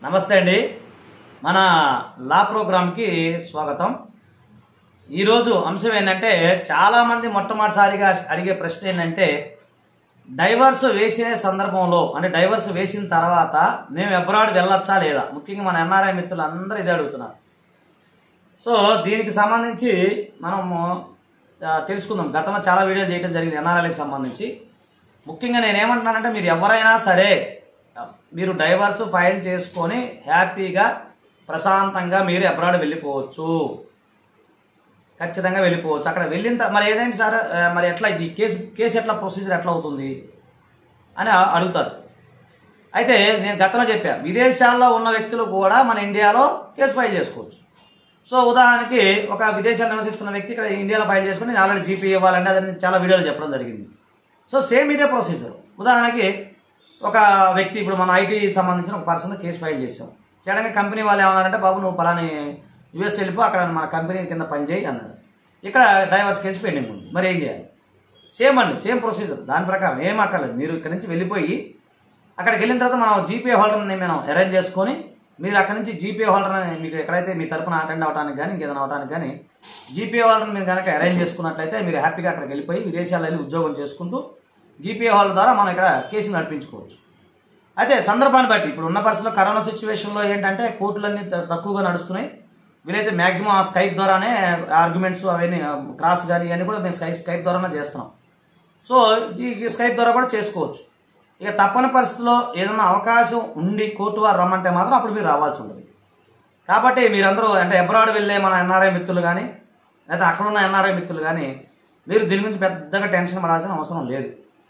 నమస్తే అండి మన లా ప్రోగ్రామ్కి స్వాగతం ఈరోజు అంశం ఏంటంటే చాలామంది మొట్టమొదటిసారిగా అడిగే ప్రశ్న ఏంటంటే డైవర్స్ వేసే సందర్భంలో అంటే డైవర్స్ వేసిన తర్వాత మేము అబ్రాడ్ వెళ్ళొచ్చా లేదా ముఖ్యంగా మన ఎన్ఆర్ఐ మిత్రులు అందరూ ఇదే అడుగుతున్నారు సో దీనికి సంబంధించి మనము ఆ, తెలుసుకుందాం గతంలో చాలా వీడియోలు చేయడం జరిగింది ఎన్ఆర్ఐలకు సంబంధించి ముఖ్యంగా నేను ఏమంటున్నానంటే మీరు ఎవరైనా సరే మీరు డైవర్స్ ఫైల్ చేసుకొని హ్యాపీగా ప్రశాంతంగా మీరు అబ్రాడ్ వెళ్ళిపోవచ్చు ఖచ్చితంగా వెళ్ళిపోవచ్చు అక్కడ వెళ్ళిన తర్వాత మరి ఏదైనా సార్ ఆ, మరి ఎట్లా ఈ కేసు కేసు ఎట్లా ప్రొసీజర్ ఎట్లా అవుతుంది అని అ- అడుగుతారు అయితే నేను గతంలో చెప్పాను విదేశాల్లో ఉన్న వ్యక్తులు కూడా మన ఇండియాలో కేసు ఫైల్ చేసుకోవచ్చు సో ఉదాహరణకి ఒక విదేశాల్లో నివసిస్తున్న వ్యక్తి ఇక్కడ ఇండియాలో ఫైల్ చేసుకుని నేను ఆల్రెడీ జీపీ ఇవ్వాలంటే అదని చాలా వీడియోలు చెప్పడం జరిగింది సో సేమ్ ఇదే ప్రొసీజర్ ఉదాహరణకి ఒక వ్యక్తి ఇప్పుడు మన ఐటీ సంబంధించిన ఒక పర్సన్ కేసు ఫైల్ చేసాం సడన్గా కంపెనీ వాళ్ళు ఏమన్నారంటే బాబు నువ్వు పలాని యూఎస్ వెళ్ళిపో అక్కడ మన కంపెనీ కింద పనిచేయి అన్నారు ఇక్కడ డైవర్స్ కేసు పెండింగ్ ఉంది మరి ఏం చేయాలి సేమ్ అండి సేమ్ ప్రొసీజర్ దాని ప్రకారం ఏం అక్కర్లేదు మీరు ఇక్కడ నుంచి వెళ్ళిపోయి అక్కడికి వెళ్ళిన తర్వాత మనం జీపే హోల్డర్ని మనం అరేంజ్ చేసుకొని మీరు అక్కడ నుంచి జీపే హోల్డర్ని మీకు ఎక్కడైతే మీ తరపున అటెండ్ అవడానికి కానీ ఇంకేదైనా అవడానికి కానీ జీపే హోల్డర్ని మీరు కనుక అరేంజ్ చేసుకున్నట్లయితే మీరు హ్యాపీగా అక్కడికి వెళ్ళిపోయి విదేశాల్లో వెళ్ళి ఉద్యోగం చేసుకుంటూ జీపే హోల్డర్ ద్వారా మనం ఇక్కడ కేసు నడిపించుకోవచ్చు అయితే సందర్భాన్ని బట్టి ఇప్పుడు ఉన్న పరిస్థితిలో కరోనా సిచ్యువేషన్లో ఏంటంటే కోర్టులన్నీ త- తక్కువగా నడుస్తున్నాయి వీలైతే మ్యాక్సిమం స్కైప్ ద్వారానే ఆర్గ్యుమెంట్స్ అవన్నీ క్రాస్ కానీ ఇవన్నీ కూడా మేము స్కైప్ స్కైప్ ద్వారానే చేస్తున్నాం సో ఈ స్కైప్ ద్వారా కూడా చేసుకోవచ్చు ఇక తప్పని పరిస్థితుల్లో ఏదైనా అవకాశం ఉండి కోర్టు వారు రమ్మంటే మాత్రం అప్పుడు మీరు రావాల్సి ఉంటుంది కాబట్టి మీరందరూ అంటే అబ్రాడ్ వెళ్ళే మన ఎన్ఆర్ఐ మిత్రులు కానీ లేదా అక్కడ ఉన్న ఎన్ఆర్ఐ మిత్రులు కానీ మీరు దీని గురించి పెద్దగా టెన్షన్ పడాల్సిన అవసరం లేదు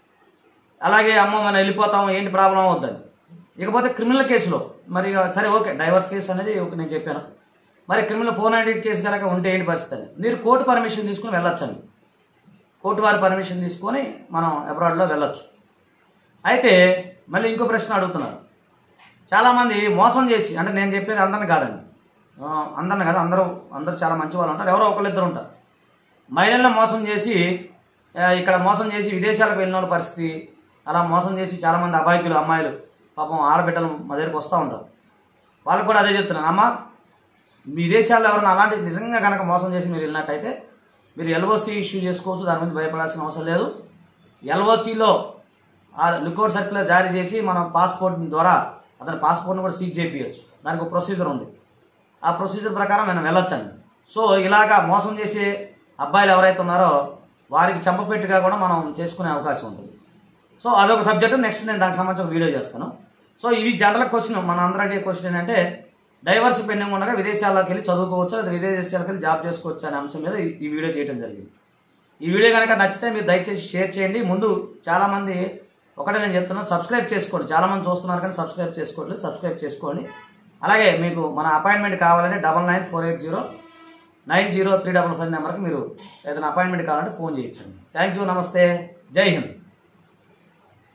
అలాగే అమ్మ మనం వెళ్ళిపోతాం ఏంటి ప్రాబ్లం అవుద్దని ఇకపోతే క్రిమినల్ కేసులో మరి ఇక సరే ఓకే డైవర్స్ కేసు అనేది ఒక నేను చెప్పాను మరి క్రిమినల్ ఫోర్ హండ్రెడ్ కేసు కనుక ఉంటే ఏంటి పరిస్థితి అని మీరు కోర్టు పర్మిషన్ తీసుకుని వెళ్ళొచ్చండి కోర్టు వారి పర్మిషన్ తీసుకొని మనం అబ్రాడ్లో వెళ్ళొచ్చు అయితే మళ్ళీ ఇంకో ప్రశ్న అడుగుతున్నారు చాలామంది మోసం చేసి అంటే నేను చెప్పేది అందరిని కాదండి ఆ, అందరిని కాదు అందరూ అందరూ చాలా మంచి వాళ్ళు ఉంటారు ఎవరో ఒకళ్ళిద్దరు ఉంటారు మహిళలను మోసం చేసి ఆ, ఇక్కడ మోసం చేసి విదేశాలకు వెళ్ళిన వాళ్ళ పరిస్థితి అలా మోసం చేసి చాలామంది అబాయికులు అమ్మాయిలు పాపం ఆడబిడ్డలు మా దగ్గరికి వస్తూ ఉంటారు వాళ్ళకు కూడా అదే చెప్తున్నాను అమ్మ మీ విదేశాల్లో ఎవరైనా అలాంటి నిజంగా కనుక మోసం చేసి మీరు వెళ్ళినట్టయితే మీరు ఎల్ఓసి ఇష్యూ చేసుకోవచ్చు దాని గురించి భయపడాల్సిన అవసరం లేదు ఎల్ఓసిలో ఆ లుకౌట్ సర్క్యులర్ జారీ చేసి మనం పాస్పోర్ట్ ద్వారా అతని పాస్పోర్ట్ని కూడా సీజ్ చేయించవచ్చు దానికి ఒక ప్రొసీజర్ ఉంది ఆ ప్రొసీజర్ ప్రకారం మనం వెళ్ళొచ్చండి సో ఇలాగా మోసం చేసే అబ్బాయిలు ఎవరైతే ఉన్నారో వారికి చంపపెట్టుగా కూడా మనం చేసుకునే అవకాశం ఉంటుంది సో అదొక సబ్జెక్టు నెక్స్ట్ నేను దానికి సంబంధించి ఒక వీడియో చేస్తాను సో ఇవి జనరల్ క్వశ్చన్ మన అందరూ అడిగే క్వశ్చన్ ఏంటంటే డైవర్స్ పెండింగ్ ఉండగా విదేశాల్లోకి వెళ్ళి చదువుకోవచ్చు లేదా విదేశాలకు వెళ్ళి జాబ్ చేసుకోవచ్చు అనే అంశం మీద ఈ- ఈ వీడియో చేయడం జరిగింది ఈ వీడియో కనుక నచ్చితే మీరు దయచేసి షేర్ చేయండి ముందు చాలామంది ఒకటే నేను చెప్తున్నాను సబ్స్క్రైబ్ చేసుకోండి చాలామంది చూస్తున్నారు కానీ సబ్స్క్రైబ్ చేసుకోండి సబ్స్క్రైబ్ చేసుకోండి అలాగే మీకు మన అపాయింట్మెంట్ కావాలంటే double nine four eight zero nine zero three double five నెంబర్కి మీరు ఏదైనా అపాయింట్మెంట్ కావాలంటే ఫోన్ చేయొచ్చండి థ్యాంక్ యూ నమస్తే జై హింద్